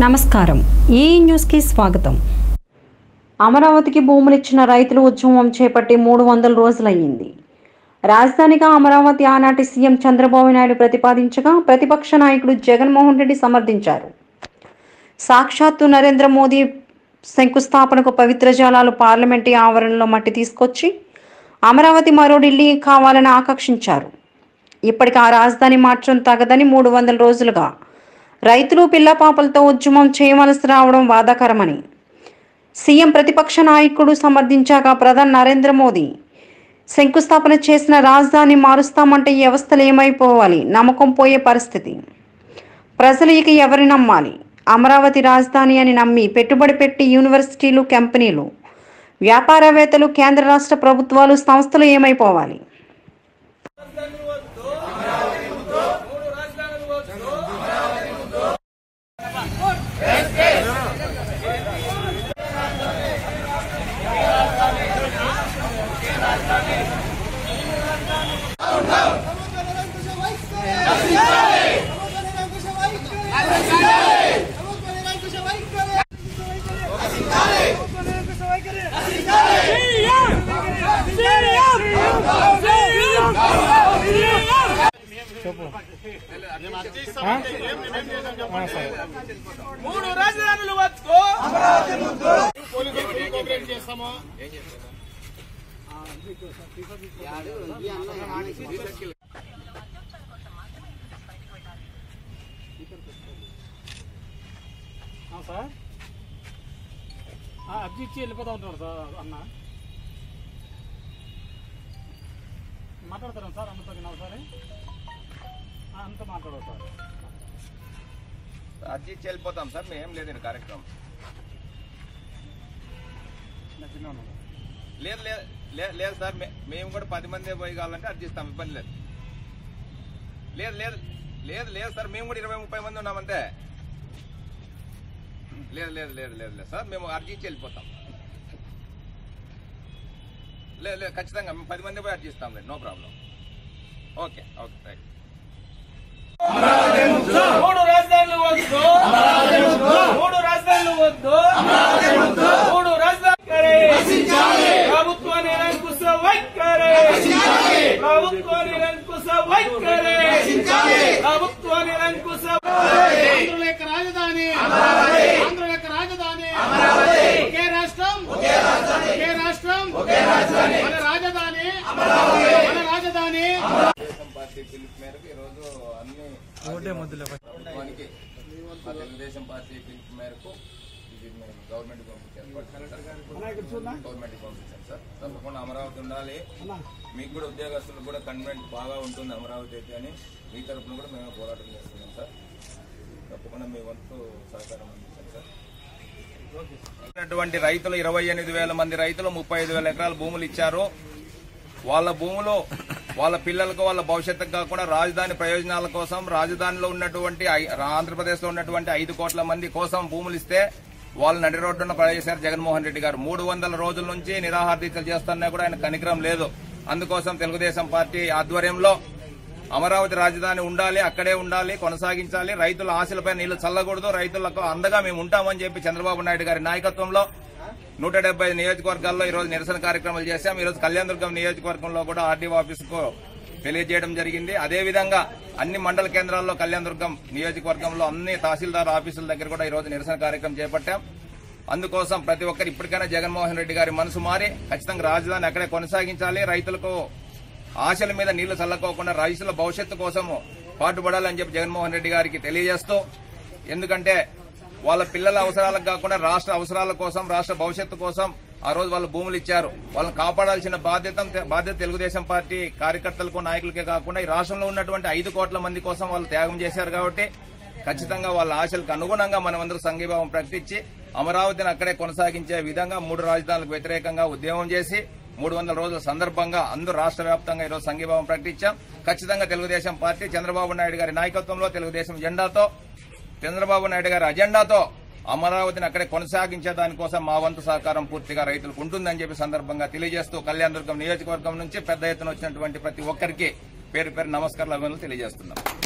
నమస్కారం ఈ న్యూస్కి స్వాగతం అమరావతికి భూములిచ్చిన రైతులు ఉద్యమం చేపట్టి మూడు వందల రోజులయ్యింది రాజధానిగా అమరావతి ఆనాటి సీఎం చంద్రబాబు నాయుడు ప్రతిపాదించగా ప్రతిపక్ష నాయకుడు జగన్మోహన్ రెడ్డి సమర్థించారు సాక్షాత్తు నరేంద్ర మోదీ శంకుస్థాపనకు పవిత్ర జలాలు పార్లమెంటు ఆవరణలో మట్టి తీసుకొచ్చి అమరావతి మరో ఢిల్లీ కావాలని ఆకాంక్షించారు ఇప్పటికి ఆ రాజధాని మార్చడం తగదని మూడు వందల రోజులుగా రైతులు పిల్లపాపలతో ఉద్యమం చేయవలసి రావడం బాధాకరమని సీఎం ప్రతిపక్ష నాయకుడు సమర్థించాక ప్రధాని నరేంద్ర మోదీ శంకుస్థాపన చేసిన రాజధాని మారుస్తామంటే ఈ వ్యవస్థలు ఏమైపోవాలి నమ్మకం పోయే పరిస్థితి ప్రజలు ఇక ఎవరి నమ్మాలి అమరావతి రాజధాని అని నమ్మి పెట్టుబడి పెట్టి యూనివర్సిటీలు కంపెనీలు వ్యాపారవేత్తలు కేంద్ర రాష్ట్ర ప్రభుత్వాలు సంస్థలు ఏమైపోవాలి మూడు రాజధానులు వద్దు ఆ, సార్ ఆ, అర్జీ ఇచ్చి వెళ్ళిపోతా ఉంటాడు సార్ అన్న మాట్లాడతారా సార్ అన్నతో ఒకసారి అంతా మాట్లాడదు సార్ అర్జీ ఇచ్చి వెళ్ళిపోతాం సార్ మేము లేదు ఈ కార్యక్రమం నేను చిన్న ఉన్నాను లేదు లేదు లే- లేదు సార్ మే- మేము కూడా పది మంది పోయి కావాలంటే అర్జీ ఇస్తాం ఇబ్బంది లేదు లేదు లేదు లేదు లేదు సార్ మేము కూడా ఇరవై ముప్పై మంది ఉన్నామంతే లేదు లేదు లేదు లేదు లేదు సార్ మేము అర్జీ ఇచ్చి వెళ్ళిపోతాం లేదు లేదు ఖచ్చితంగా మేము పది మంది పోయి అర్జీ ఇస్తాం లేదు no problem okay okay right మూడు రాజధానులు వద్దు మూడు రాజధానులు వద్దు మూడు రాజధాని ప్రభుత్వ నిరంకుశ వైఖరి ప్రభుత్వ నిరంకుశ వైఖరి ప్రభుత్వ నిరంకుశ ఆంధ్రుల యొక్క రాజధాని ఆంధ్రుల యొక్క రాజధాని ఒకే రాష్ట్రం ఒకే రాష్ట్రం మన రాజధాని మన రాజధాని తెలుగుదేశం పార్టీ పిలుపు మేరకు ఈరోజు అన్ని ప్రభుత్వానికి మా తెలుగుదేశం పార్టీ పిలుపు మేరకు ఇది మేము గవర్నమెంట్ పంపించాం గవర్నమెంట్ పంపించాం సార్ తప్పకుండా అమరావతి ఉండాలి మీకు కూడా ఉద్యోగస్తులకు కూడా కన్వెంట్ బాగా ఉంటుంది అమరావతి అయితే అని మీ తరఫున కూడా మేము పోరాటం చేస్తున్నాం సార్ తప్పకుండా మీ వంతు సహకారం అందించాం సార్ ఉన్నటువంటి రైతులు ఇరవై ఎనిమిది వేల మంది రైతులు ముప్పై ఐదు వేల ఎకరాల భూములు ఇచ్చారు వాళ్ళ భూములు వాళ్ళ పిల్లలకు వాళ్ళ భవిష్యత్తుకు కాకుండా రాజధాని ప్రయోజనాల కోసం రాజధానిలో ఉన్నటువంటి ఐ- ఆంధ్రప్రదేశ్ లో ఉన్నటువంటి ఐదు కోట్ల మంది కోసం భూములు ఇస్తే వాళ్ళు నడి రోడ్డున పడేశారు జగన్మోహన్ రెడ్డి గారు మూడు వందల రోజుల నుంచి నిరాహార దీక్షలు చేస్తున్నా కూడా ఆయన కనికరం లేదు అందుకోసం తెలుగుదేశం పార్టీ ఆధ్వర్యంలో అమరావతి రాజధాని ఉండాలి అక్కడే ఉండాలి కొనసాగించాలి రైతుల ఆశలపై నీళ్లు చల్లకూడదు రైతులకు అండగా మేము ఉంటామని చెప్పి చంద్రబాబు నాయుడు గారి నాయకత్వంలో నూట డెబ్బై నియోజకవర్గాల్లో ఈ రోజు నిరసన కార్యక్రమాలు చేశాం ఈ రోజు కళ్యాణదుర్గం నియోజకవర్గంలో కూడా ఆర్డీఓ ఆఫీసుకు తెలియజేయడం జరిగింది అదేవిధంగా అన్ని మండల కేంద్రాల్లో కళ్యాణదుర్గం నియోజకవర్గంలో అన్ని తహసీల్దార్ ఆఫీసుల దగ్గర కూడా ఈ రోజు నిరసన కార్యక్రమం చేపట్టాం అందుకోసం ప్రతి ఒక్కరు ఇప్పటికైనా జగన్మోహన్ రెడ్డి గారి మనసు మారి ఖచ్చితంగా రాజధాని అక్కడే కొనసాగించాలి రైతులకు ఆశల మీద నీళ్లు చల్లకోకుండా రైతుల భవిష్యత్తు కోసము పాటుపడాలని చెప్పి జగన్మోహన్ రెడ్డి గారికి తెలియజేస్తూ ఎందుకంటే వాళ్ళ పిల్లల అవసరాలకు కాకుండా రాష్ట్ర అవసరాల కోసం రాష్ట్ర భవిష్యత్తు కోసం ఆ రోజు వాళ్ళు భూములు ఇచ్చారు వాళ్ళని కాపాడాల్సిన బాధ్యత బాధ్యత తెలుగుదేశం పార్టీ కార్యకర్తలకు నాయకులకే కాకుండా ఈ రాష్ట్రంలో ఉన్నటువంటి ఐదు కోట్ల మంది కోసం వాళ్ళు త్యాగం చేశారు కాబట్టి ఖచ్చితంగా వాళ్ళ ఆశలకు అనుగుణంగా మనమందరూ సంఘీభావం ప్రకటించి అమరావతిని అక్కడే కొనసాగించే విధంగా మూడు రాజధానులకు వ్యతిరేకంగా ఉద్యమం చేసి మూడు వందల రోజుల సందర్భంగా అందరూ రాష్ట్ర వ్యాప్తంగా ఈరోజు సంఘీభావం ప్రకటించాం ఖచ్చితంగా తెలుగుదేశం పార్టీ చంద్రబాబు నాయుడు గారి నాయకత్వంలో తెలుగుదేశం జెండాతో చంద్రబాబు నాయుడు గారి అజెండాతో అమరావతిని అక్కడే కొనసాగించే దానికోసం మా వంతు సహకారం పూర్తిగా రైతులకు ఉంటుందని చెప్పి సందర్భంగా తెలియజేస్తూ కళ్యాణదుర్గం నియోజకవర్గం నుంచి పెద్ద ఎత్తున వచ్చినటువంటి ప్రతి ఒక్కరికి పేరు పేరు నమస్కారాలు అభినందనలు తెలియజేస్తున్నాం